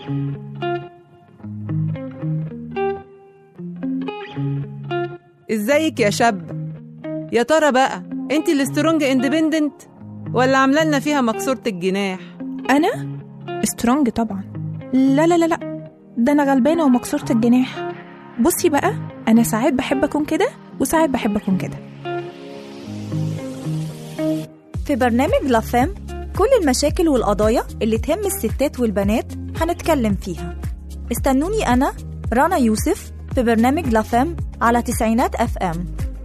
ازيك يا شاب يا ترى بقى انت اللي سترونج اندبندنت ولا عامله لنا فيها مكسوره الجناح انا سترونج طبعا لا لا لا لا ده انا غلبانه ومكسوره الجناح بصي بقى انا ساعات بحب اكون كده وساعات بحب اكون كده في برنامج لافام كل المشاكل والقضايا اللي تهم الستات والبنات هنتكلم فيها استنوني أنا رنا يوسف في برنامج لافام على تسعينات أف أم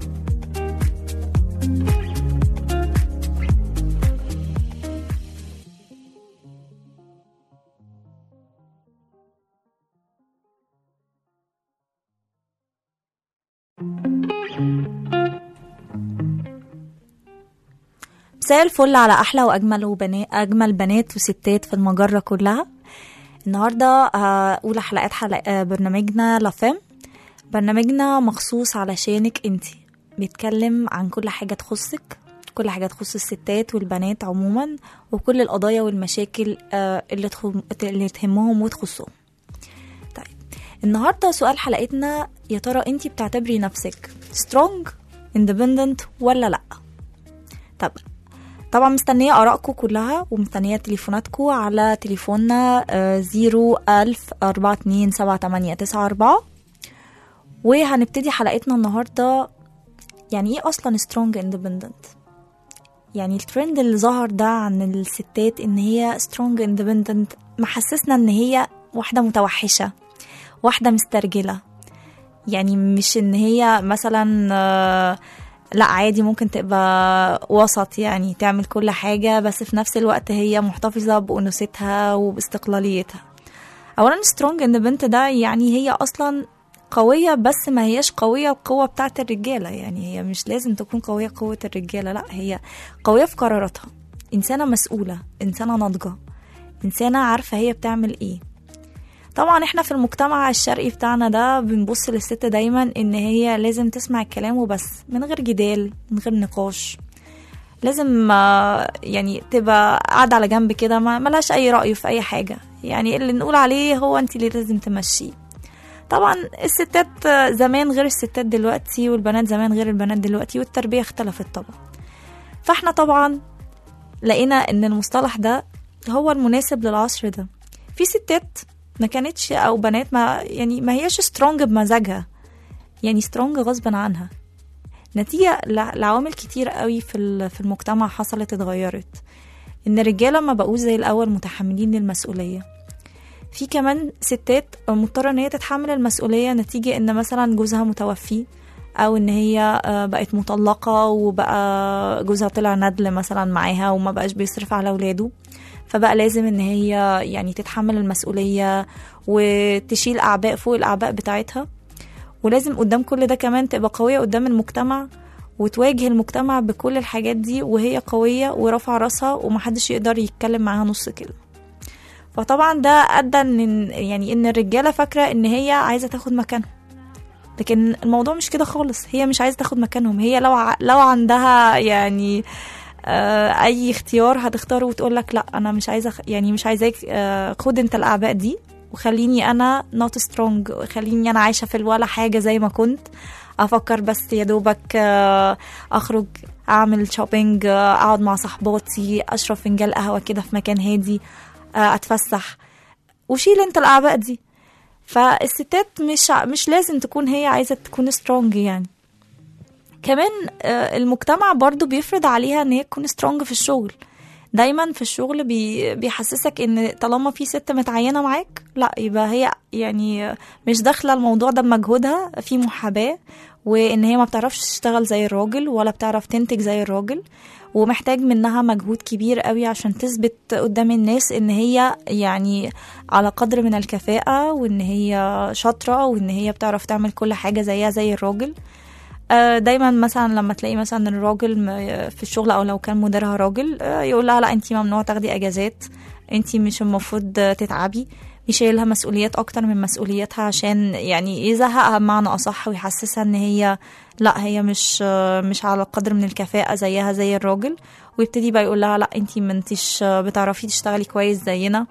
مساء الفل على احلى واجمل وبنات اجمل بنات وستات في المجره كلها النهارده آه، اولى حلقات حلق آه، برنامجنا لافام برنامجنا مخصوص علشانك انتي بيتكلم عن كل حاجه تخصك كل حاجه تخص الستات والبنات عموما وكل القضايا والمشاكل آه، اللي تخم... اللي تهمهم وتخصهم طيب النهارده سؤال حلقتنا يا ترى انتي بتعتبري نفسك سترونج اندبندنت ولا لا طب طبعا مستنية آرائكم كلها ومستنية تليفوناتكم على تليفوننا زيرو ألف أربعة اتنين سبعة تمانية تسعة أربعة وهنبتدي حلقتنا النهاردة يعني ايه أصلا سترونج اندبندنت يعني الترند اللي ظهر ده عن الستات ان هي سترونج اندبندنت محسسنا ان هي واحدة متوحشة واحدة مسترجلة يعني مش ان هي مثلا آه، لا عادي ممكن تبقى وسط يعني تعمل كل حاجة بس في نفس الوقت هي محتفظة بأنوثتها وباستقلاليتها أولا سترونج ان بنت ده يعني هي أصلا قوية بس ما هياش قوية القوة بتاعت الرجالة يعني هي مش لازم تكون قوية قوة الرجالة لا هي قوية في قراراتها إنسانة مسؤولة إنسانة ناضجة إنسانة عارفة هي بتعمل إيه طبعا احنا في المجتمع الشرقي بتاعنا ده بنبص للست دايما ان هي لازم تسمع الكلام وبس من غير جدال من غير نقاش لازم آه، يعني تبقى قاعدة على جنب كده ما ملهاش اي رأي في اي حاجة يعني اللي نقول عليه هو انت اللي لازم تمشيه طبعا الستات آه، زمان غير الستات دلوقتي والبنات زمان غير البنات دلوقتي والتربية اختلفت طبعا فاحنا طبعا لقينا ان المصطلح ده هو المناسب للعصر ده في ستات ما كانتش او بنات ما يعني ما هياش سترونج بمزاجها يعني سترونج غصبا عنها نتيجة ل- لعوامل كتير قوي في ال- في المجتمع حصلت اتغيرت ان الرجالة ما بقوش زي الاول متحملين للمسؤولية في كمان ستات مضطرة ان هي تتحمل المسؤولية نتيجة ان مثلا جوزها متوفي او ان هي آه، بقت مطلقة وبقى جوزها طلع ندل مثلا معاها وما بقاش بيصرف على اولاده فبقى لازم ان هي يعني تتحمل المسؤولية وتشيل اعباء فوق الاعباء بتاعتها ولازم قدام كل ده كمان تبقى قوية قدام المجتمع وتواجه المجتمع بكل الحاجات دي وهي قوية ورافعة راسها ومحدش يقدر يتكلم معاها نص كلمة فطبعا ده ادى ان يعني ان الرجاله فاكره ان هي عايزه تاخد مكانهم لكن الموضوع مش كده خالص هي مش عايزه تاخد مكانهم هي لو ع... لو عندها يعني آه اي اختيار هتختاره وتقول لك لا انا مش عايزه أخ- يعني مش عايزاك آه خد انت الاعباء دي وخليني انا نوت سترونج خليني انا عايشه في الولا حاجه زي ما كنت افكر بس يا دوبك آه، اخرج اعمل شوبينج آه، اقعد مع صحباتي اشرب فنجان قهوه كده في مكان هادي آه، اتفسح وشيل انت الاعباء دي فالستات مش ع- مش لازم تكون هي عايزه تكون سترونج يعني كمان آه، المجتمع برضو بيفرض عليها ان هي تكون سترونج في الشغل دايما في الشغل بي بيحسسك ان طالما في ست متعينه معاك لا يبقى هي يعني مش داخله الموضوع ده بمجهودها في محاباه وان هي ما بتعرفش تشتغل زي الراجل ولا بتعرف تنتج زي الراجل ومحتاج منها مجهود كبير قوي عشان تثبت قدام الناس ان هي يعني على قدر من الكفاءة وان هي شاطرة وان هي بتعرف تعمل كل حاجة زيها زي الراجل آه، دايما مثلا لما تلاقي مثلا الراجل م- في الشغل او لو كان مديرها راجل آه، يقول لها لا انت ممنوع تاخدي اجازات انت مش المفروض تتعبي يشيلها مسؤوليات اكتر من مسؤولياتها عشان يعني يزهقها بمعنى اصح ويحسسها ان هي لا هي مش آه، مش على قدر من الكفاءة زيها زي الراجل ويبتدي بقى يقول لها لا انت ما انتش بتعرفي تشتغلي كويس زينا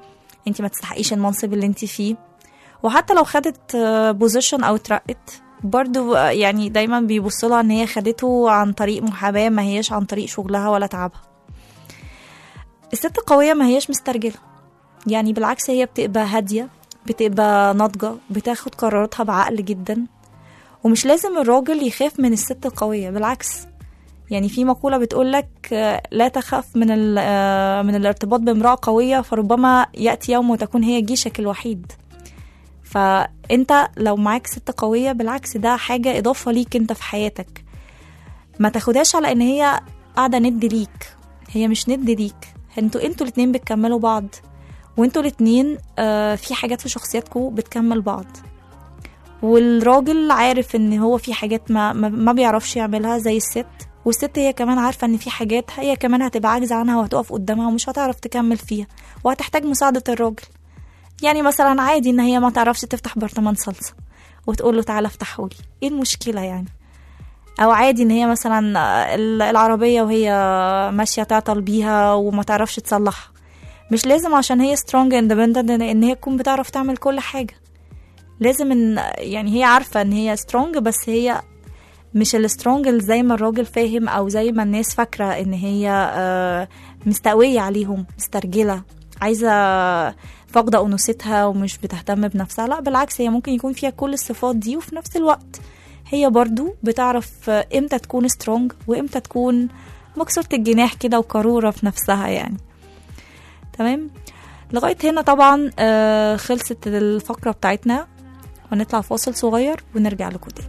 انت ما تستحقيش المنصب اللي انت فيه وحتى لو خدت بوزيشن او اترقت برضو آه، يعني دايما بيبصوا لها ان هي خدته عن طريق محاباه ما هيش عن طريق شغلها ولا تعبها الست القويه ما هيش مسترجله يعني بالعكس هي بتبقى هاديه بتبقى ناضجه بتاخد قراراتها بعقل جدا ومش لازم الراجل يخاف من الست القويه بالعكس يعني في مقولة بتقولك آه، لا تخاف من ال- آه، من الارتباط بامرأة قوية فربما يأتي يوم وتكون هي جيشك الوحيد فأنت لو معاك ست قوية بالعكس ده حاجة إضافة ليك أنت في حياتك ما تاخدهاش على إن هي قاعدة ند ليك هي مش ند ليك انتوا انتوا الاتنين بتكملوا بعض وانتوا الاتنين آه، في حاجات في شخصياتكم بتكمل بعض والراجل عارف ان هو في حاجات ما, ما, ما بيعرفش يعملها زي الست والست هي كمان عارفة ان في حاجات هي كمان هتبقى عاجزة عنها وهتقف قدامها ومش هتعرف تكمل فيها وهتحتاج مساعدة الراجل يعني مثلا عادي ان هي ما تعرفش تفتح برطمان صلصة وتقول له تعالى افتحهولي ايه المشكلة يعني او عادي ان هي مثلا ال- العربية وهي ماشية تعطل بيها وما تعرفش تصلحها مش لازم عشان هي strong independent ان إن هي تكون بتعرف تعمل كل حاجة لازم ان يعني هي عارفة ان هي strong بس هي مش السترونج اللي زي ما الراجل فاهم او زي ما الناس فاكرة ان هي آه، مستقوية عليهم مسترجلة عايزة فاقدة أنوثتها ومش بتهتم بنفسها لا بالعكس هي ممكن يكون فيها كل الصفات دي وفي نفس الوقت هي برضو بتعرف آه، امتى تكون سترونج وامتى تكون مكسورة الجناح كده وقارورة في نفسها يعني تمام لغاية هنا طبعا آه، خلصت الفقرة بتاعتنا ونطلع فاصل صغير ونرجع لكم تاني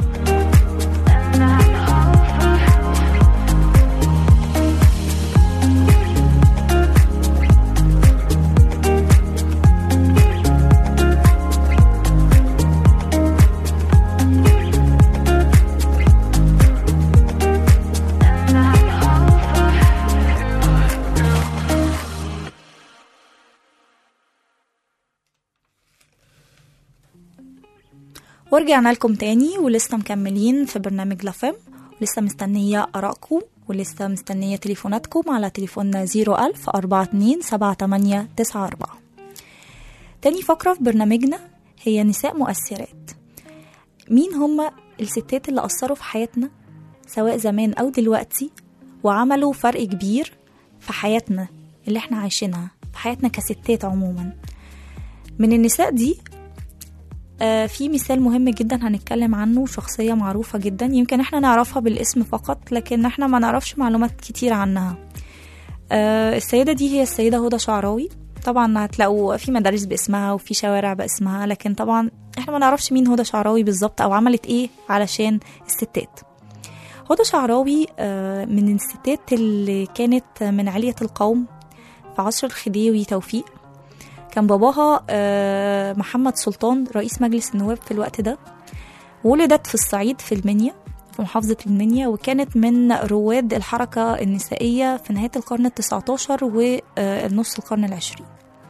ورجعنا لكم تاني ولسه مكملين في برنامج لافم ولسه مستنية آرائكم ولسه مستنية تليفوناتكم على تليفوننا 01000 42 78 94 تاني فقرة في برنامجنا هي نساء مؤثرات مين هما الستات اللي أثروا في حياتنا سواء زمان أو دلوقتي وعملوا فرق كبير في حياتنا اللي احنا عايشينها في حياتنا كستات عموما من النساء دي آه، في مثال مهم جدا هنتكلم عنه شخصية معروفة جدا يمكن احنا نعرفها بالاسم فقط لكن احنا ما نعرفش معلومات كتير عنها آه، السيدة دي هي السيدة هدى شعراوي طبعا هتلاقوا في مدارس باسمها وفي شوارع باسمها لكن طبعا احنا ما نعرفش مين هدى شعراوي بالظبط او عملت ايه علشان الستات هدى شعراوي آه، من الستات اللي كانت من علية القوم في عصر الخديوي توفيق كان باباها آه، محمد سلطان رئيس مجلس النواب في الوقت ده ولدت في الصعيد في المنيا في محافظة المنيا وكانت من رواد الحركة النسائية في نهاية القرن التسعة عشر ونص القرن العشرين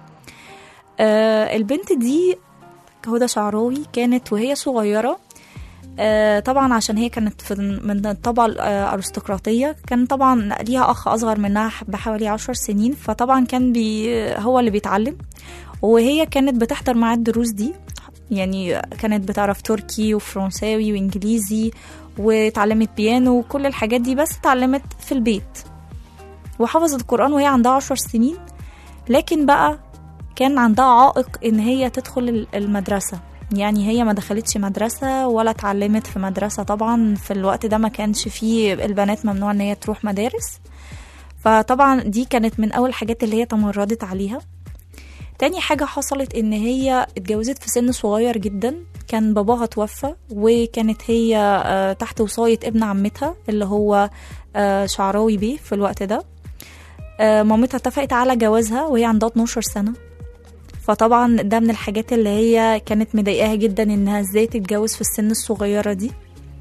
آه، البنت دي هدى شعراوي كانت وهي صغيرة آه، طبعا عشان هي كانت في من الطبقة الأرستقراطية كان طبعا ليها أخ أصغر منها بحوالي عشر سنين فطبعا كان بي هو اللي بيتعلم وهي كانت بتحضر معاه الدروس دي يعني كانت بتعرف تركي وفرنساوي وإنجليزي واتعلمت بيانو وكل الحاجات دي بس اتعلمت في البيت وحفظت القرآن وهي عندها عشر سنين لكن بقى كان عندها عائق إن هي تدخل المدرسة يعني هي ما دخلتش مدرسة ولا اتعلمت في مدرسة طبعا في الوقت ده ما كانش فيه البنات ممنوع ان هي تروح مدارس فطبعا دي كانت من اول الحاجات اللي هي تمردت عليها تاني حاجة حصلت ان هي اتجوزت في سن صغير جدا كان باباها توفى وكانت هي آه، تحت وصاية ابن عمتها اللي هو آه، شعراوي بيه في الوقت ده آه، مامتها اتفقت على جوازها وهي عندها 12 سنة فطبعا ده من الحاجات اللي هي كانت مضايقاها جدا انها ازاي تتجوز في السن الصغيرة دي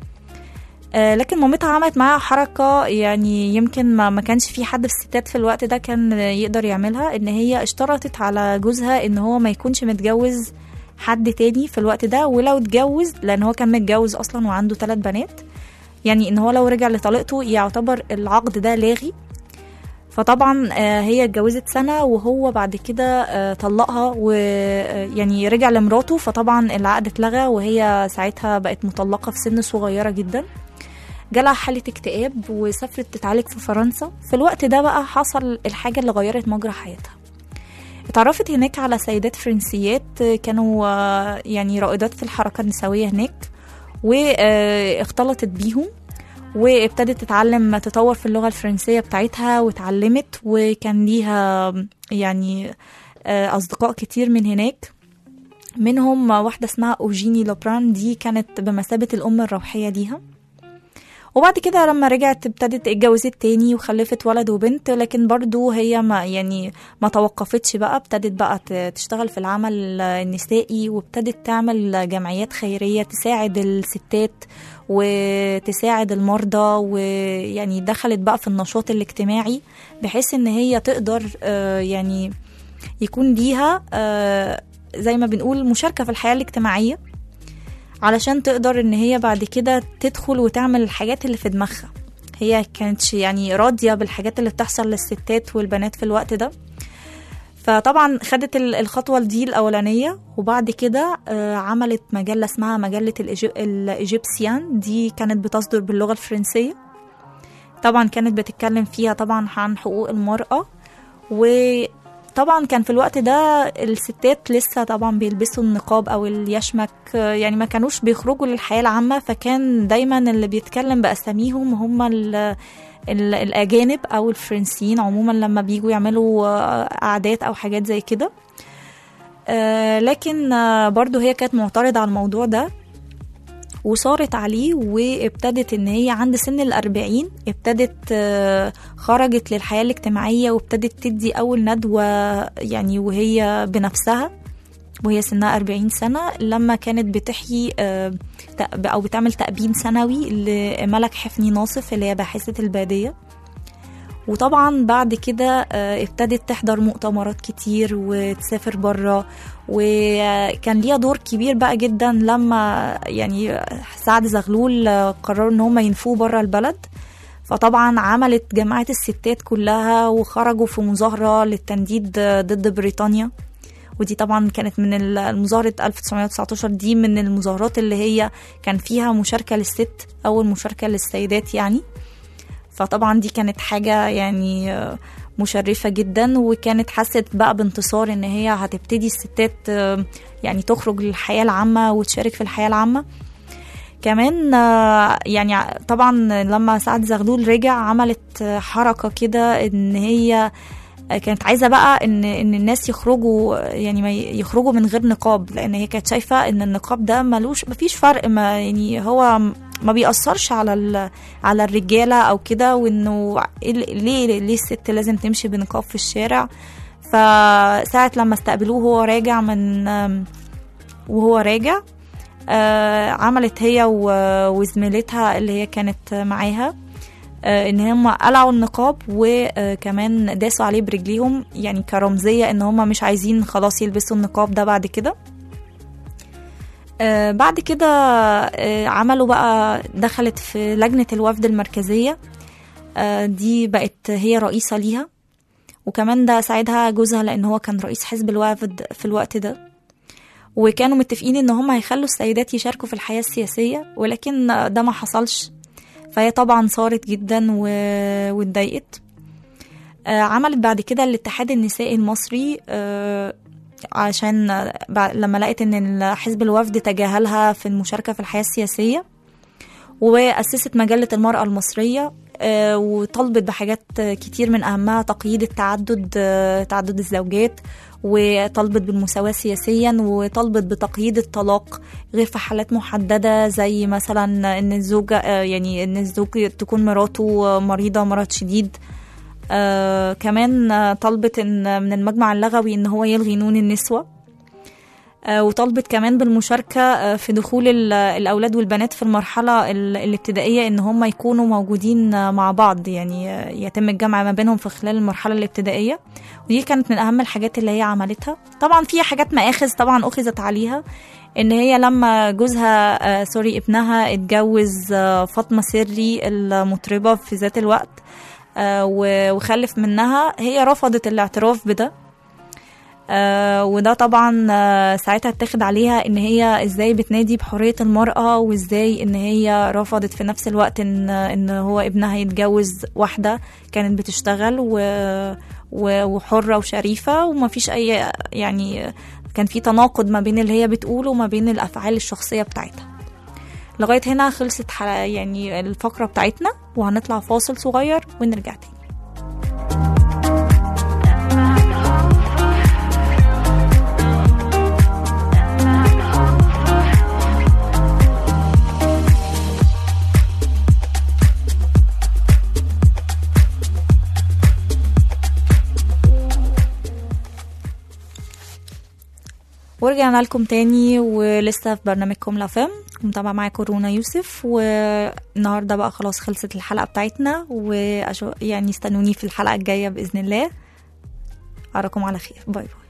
آه، لكن مامتها عملت معاها حركة يعني يمكن ما, ما كانش في حد في الستات في الوقت ده كان يقدر يعملها ان هي اشترطت على جوزها ان هو ما يكونش متجوز حد تاني في الوقت ده ولو اتجوز لان هو كان متجوز اصلا وعنده ثلاث بنات يعني ان هو لو رجع لطليقته يعتبر العقد ده لاغي فطبعا آه، هي اتجوزت سنة وهو بعد كده آه، طلقها ويعني رجع لمراته فطبعا العقد اتلغى وهي ساعتها بقت مطلقة في سن صغيرة جدا جالها حالة اكتئاب وسافرت تتعالج في فرنسا في الوقت ده بقى حصل الحاجة اللي غيرت مجرى حياتها اتعرفت هناك على سيدات فرنسيات آه، كانوا آه، يعني رائدات في الحركة النسوية هناك واختلطت بيهم وابتدت تتعلم تطور في اللغة الفرنسية بتاعتها واتعلمت وكان ليها يعني آه، أصدقاء كتير من هناك منهم واحدة اسمها أوجيني لوبران دي كانت بمثابة الأم الروحية ليها وبعد كده لما رجعت ابتدت اتجوزت تاني وخلفت ولد وبنت لكن برضو هي ما يعني ما توقفتش بقى ابتدت بقى ت- تشتغل في العمل النسائي وابتدت تعمل جمعيات خيرية تساعد الستات وتساعد المرضى ويعني دخلت بقى في النشاط الاجتماعي بحيث ان هي تقدر آه، يعني يكون ليها آه، زي ما بنقول مشاركة في الحياة الاجتماعية علشان تقدر ان هي بعد كده تدخل وتعمل الحاجات اللي في دماغها هي كانتش يعني راضية بالحاجات اللي بتحصل للستات والبنات في الوقت ده فطبعا خدت ال- الخطوة دي الأولانية وبعد كده آه، عملت مجلة اسمها مجلة الإيجي- الإيجيبسيان دي كانت بتصدر باللغة الفرنسية طبعا كانت بتتكلم فيها طبعا عن حقوق المرأة وطبعا كان في الوقت ده الستات لسه طبعا بيلبسوا النقاب او اليشمك آه، يعني ما كانوش بيخرجوا للحياة العامة فكان دايما اللي بيتكلم بأساميهم هم ال ال- الأجانب أو الفرنسيين عموما لما بيجوا يعملوا آه، قعدات أو حاجات زي كده آه، لكن آه، برضو هي كانت معترضة على الموضوع ده وصارت عليه وابتدت ان هي عند سن الأربعين ابتدت آه، خرجت للحياة الاجتماعية وابتدت تدي أول ندوة يعني وهي بنفسها وهي سنها 40 سنة لما كانت بتحيي آه، تأ- أو بتعمل تأبين سنوي لملك حفني ناصف اللي هي باحثة البادية وطبعا بعد كده آه، ابتدت تحضر مؤتمرات كتير وتسافر بره وكان ليها دور كبير بقى جدا لما يعني سعد زغلول آه، قرروا ان هم ينفوه بره البلد فطبعا عملت جماعة الستات كلها وخرجوا في مظاهرة للتنديد آه، ضد بريطانيا ودي طبعا كانت من ال- المظاهرة 1919 دي من المظاهرات اللي هي كان فيها مشاركة للست أول مشاركة للسيدات يعني فطبعا دي كانت حاجة يعني آه، مشرفة جدا وكانت حست بقى بانتصار ان هي هتبتدي الستات آه، يعني تخرج للحياة العامة وتشارك في الحياة العامة كمان آه، يعني طبعا لما سعد زغلول رجع عملت آه، حركة كده ان هي آه، كانت عايزه بقى ان ان الناس يخرجوا يعني ما ي- يخرجوا من غير نقاب لان هي كانت شايفه ان النقاب ده ملوش مفيش فرق ما يعني هو ما بيأثرش على ال- على الرجاله او كده وانه إيه ال- ليه ليه الست لازم تمشي بنقاب في الشارع فساعة لما استقبلوه وهو راجع من آم، وهو راجع آه، عملت هي و- وزميلتها اللي هي كانت معاها آه، ان هم قلعوا النقاب وكمان داسوا عليه برجليهم يعني كرمزيه ان هم مش عايزين خلاص يلبسوا النقاب ده بعد كده آه، بعد كده آه، عملوا بقى دخلت في لجنة الوفد المركزية آه، دي بقت هي رئيسة ليها وكمان ده ساعدها جوزها لأن هو كان رئيس حزب الوفد في الوقت ده وكانوا متفقين ان هم هيخلوا السيدات يشاركوا في الحياة السياسية ولكن ده ما حصلش فهي طبعا صارت جدا و- واتضايقت آه، عملت بعد كده الاتحاد النسائي المصري آه، عشان بع- لما لقيت ان حزب الوفد تجاهلها في المشاركة في الحياة السياسية وأسست مجلة المرأة المصرية آه، وطلبت بحاجات كتير من أهمها تقييد التعدد آه، تعدد الزوجات وطلبت بالمساواة سياسيا وطلبت بتقييد الطلاق غير في حالات محددة زي مثلا ان الزوجة آه، يعني ان الزوج تكون مراته مريضة مرض شديد آه كمان آه، طلبت ان من المجمع اللغوي ان هو يلغي نون النسوة آه وطلبت كمان بالمشاركة آه في دخول ال- الأولاد والبنات في المرحلة ال- الابتدائية إن هم يكونوا موجودين آه مع بعض يعني آه يتم الجمع ما بينهم في خلال المرحلة الابتدائية ودي كانت من أهم الحاجات اللي هي عملتها طبعا في حاجات مآخذ طبعا أخذت عليها إن هي لما جوزها آه سوري ابنها اتجوز آه فاطمة سري المطربة في ذات الوقت آه، و- وخلف منها هي رفضت الاعتراف بده آه، وده طبعا آه، ساعتها اتاخد عليها ان هي ازاي بتنادي بحريه المراه وازاي ان هي رفضت في نفس الوقت ان ان هو ابنها يتجوز واحده كانت بتشتغل و و- وحره وشريفه وما فيش اي يعني كان في تناقض ما بين اللي هي بتقوله وما بين الافعال الشخصيه بتاعتها لغايه هنا خلصت حلقة يعني الفقره بتاعتنا وهنطلع فاصل صغير ونرجع تاني ورجعنا لكم تاني ولسه في برنامجكم لافم متابعة معاكم رونا يوسف والنهارده بقى خلاص خلصت الحلقة بتاعتنا وأشو يعني استنوني في الحلقة الجاية بإذن الله أراكم على خير باي باي